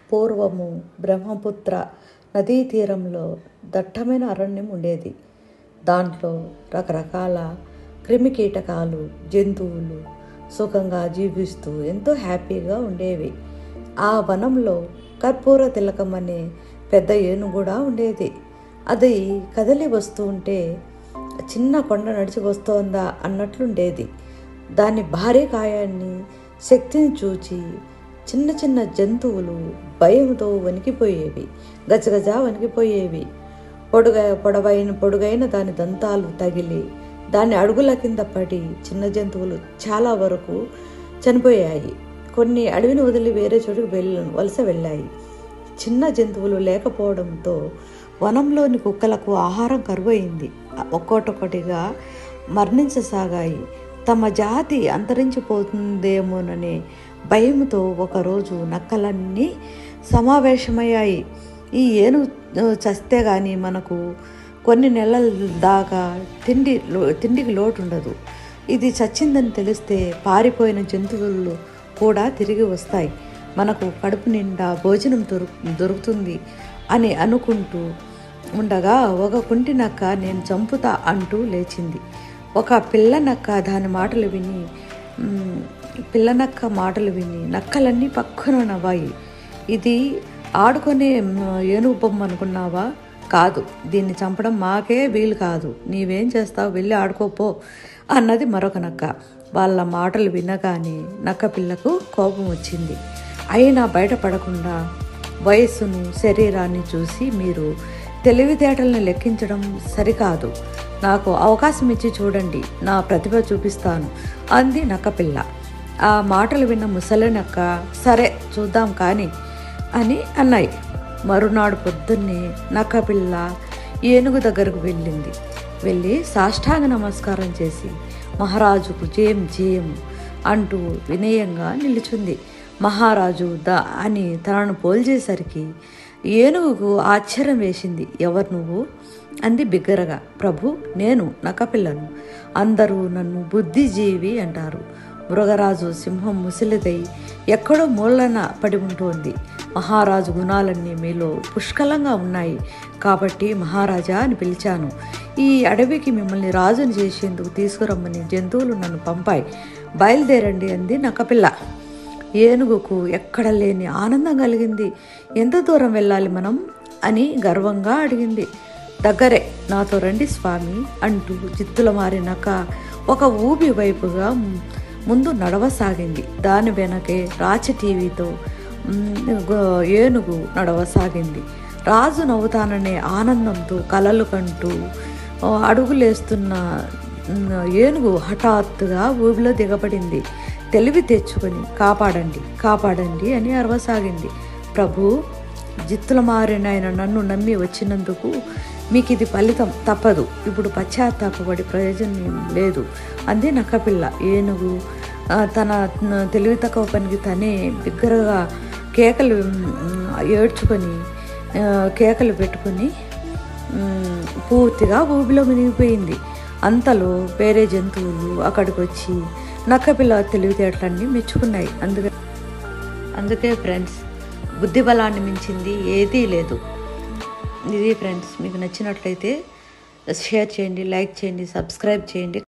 పూర్వము బ్రహ్మపుత్ర నదీ తీరంలో దట్టమైన అరణ్యం ఉండేది దాంట్లో రకరకాల క్రిమికీటకాలు జంతువులు సుఖంగా జీవిస్తూ ఎంతో హ్యాపీగా ఉండేవి ఆ వనంలో కర్పూర తిలకం అనే పెద్ద ఏను కూడా ఉండేది అది కదలి వస్తూ ఉంటే చిన్న కొండ నడిచి వస్తోందా అన్నట్లుండేది దాని భారీ కాయాన్ని శక్తిని చూచి చిన్న చిన్న జంతువులు భయంతో వణికిపోయేవి గజగజ వణికిపోయేవి పొడుగ పొడవైన పొడుగైన దాని దంతాలు తగిలి దాని అడుగుల కింద పడి చిన్న జంతువులు చాలా వరకు చనిపోయాయి కొన్ని అడవిని వదిలి వేరే చోటుకు వెళ్ళ వలస వెళ్ళాయి చిన్న జంతువులు లేకపోవడంతో వనంలోని కుక్కలకు ఆహారం కరువైంది ఒక్కొక్కటిగా మరణించసాగాయి తమ జాతి అంతరించిపోతుందేమోననే భయంతో ఒకరోజు నక్కలన్నీ సమావేశమయ్యాయి ఈ ఏను చస్తే కానీ మనకు కొన్ని నెలల దాకా తిండి తిండికి లోటు ఉండదు ఇది చచ్చిందని తెలిస్తే పారిపోయిన జంతువులు కూడా తిరిగి వస్తాయి మనకు కడుపు నిండా భోజనం దొరు దొరుకుతుంది అని అనుకుంటూ ఉండగా ఒక కుంటి నక్క నేను చంపుతా అంటూ లేచింది ఒక పిల్ల నక్క దాని మాటలు విని పిల్ల నక్క మాటలు విని నక్కలన్నీ పక్కన నవ్వాయి ఇది ఆడుకునే ఏనుగు బొమ్మ అనుకున్నావా కాదు దీన్ని చంపడం మాకే వీలు కాదు నీవేం చేస్తావు వెళ్ళి ఆడుకోపో అన్నది మరొక నక్క వాళ్ళ మాటలు వినగానే నక్క పిల్లకు కోపం వచ్చింది అయినా బయటపడకుండా వయస్సును శరీరాన్ని చూసి మీరు తెలివితేటలను లెక్కించడం సరికాదు నాకు అవకాశం ఇచ్చి చూడండి నా ప్రతిభ చూపిస్తాను అంది నక్కపిల్ల ఆ మాటలు విన్న ముసలి నక్క సరే చూద్దాం కానీ అని అన్నాయి మరునాడు పొద్దున్నే నక్కపిల్ల ఏనుగు దగ్గరకు వెళ్ళింది వెళ్ళి సాష్టాంగ నమస్కారం చేసి మహారాజుకు జయం జయం అంటూ వినయంగా నిలుచుంది మహారాజు ద అని తనను పోల్చేసరికి ఏనుగుకు ఆశ్చర్యం వేసింది ఎవరు నువ్వు అంది బిగ్గరగా ప్రభు నేను నక్కపిల్లను అందరూ నన్ను బుద్ధిజీవి అంటారు మృగరాజు సింహం ముసిలిదై ఎక్కడో మూలన పడి ఉంటుంది మహారాజు గుణాలన్నీ మీలో పుష్కలంగా ఉన్నాయి కాబట్టి మహారాజా అని పిలిచాను ఈ అడవికి మిమ్మల్ని రాజుని చేసేందుకు తీసుకురమ్మని జంతువులు నన్ను పంపాయి బయలుదేరండి అంది నక్కపిల్ల ఏనుగుకు ఎక్కడ లేని ఆనందం కలిగింది ఎంత దూరం వెళ్ళాలి మనం అని గర్వంగా అడిగింది దగ్గరే నాతో రండి స్వామి అంటూ జిత్తుల మారినాక ఒక ఊబి వైపుగా ముందు నడవసాగింది దాని వెనకే రాచి టీవీతో ఏనుగు నడవసాగింది రాజు నవ్వుతాననే ఆనందంతో కలలు కంటూ అడుగులేస్తున్న ఏనుగు హఠాత్తుగా ఊబిలో దిగబడింది తెలివి తెచ్చుకొని కాపాడండి కాపాడండి అని అరవసాగింది ప్రభు జిత్తుల మారిన ఆయన నన్ను నమ్మి వచ్చినందుకు మీకు ఇది ఫలితం తప్పదు ఇప్పుడు పశ్చాత్తాపడి ప్రయోజనం లేదు అంది నక్కపిల్ల ఏనుగు తన తెలివి తక్కువ పనికి తనే బిగ్గరగా కేకలు ఏడ్చుకొని కేకలు పెట్టుకొని పూర్తిగా ఊబిలో మునిగిపోయింది అంతలో వేరే జంతువులు అక్కడికి వచ్చి నక్కపిల్ల తెలివితేటలన్నీ మెచ్చుకున్నాయి అందుకే అందుకే ఫ్రెండ్స్ బుద్ధి బలాన్ని మించింది ఏదీ లేదు ఇది ఫ్రెండ్స్ మీకు నచ్చినట్లయితే షేర్ చేయండి లైక్ చేయండి సబ్స్క్రైబ్ చేయండి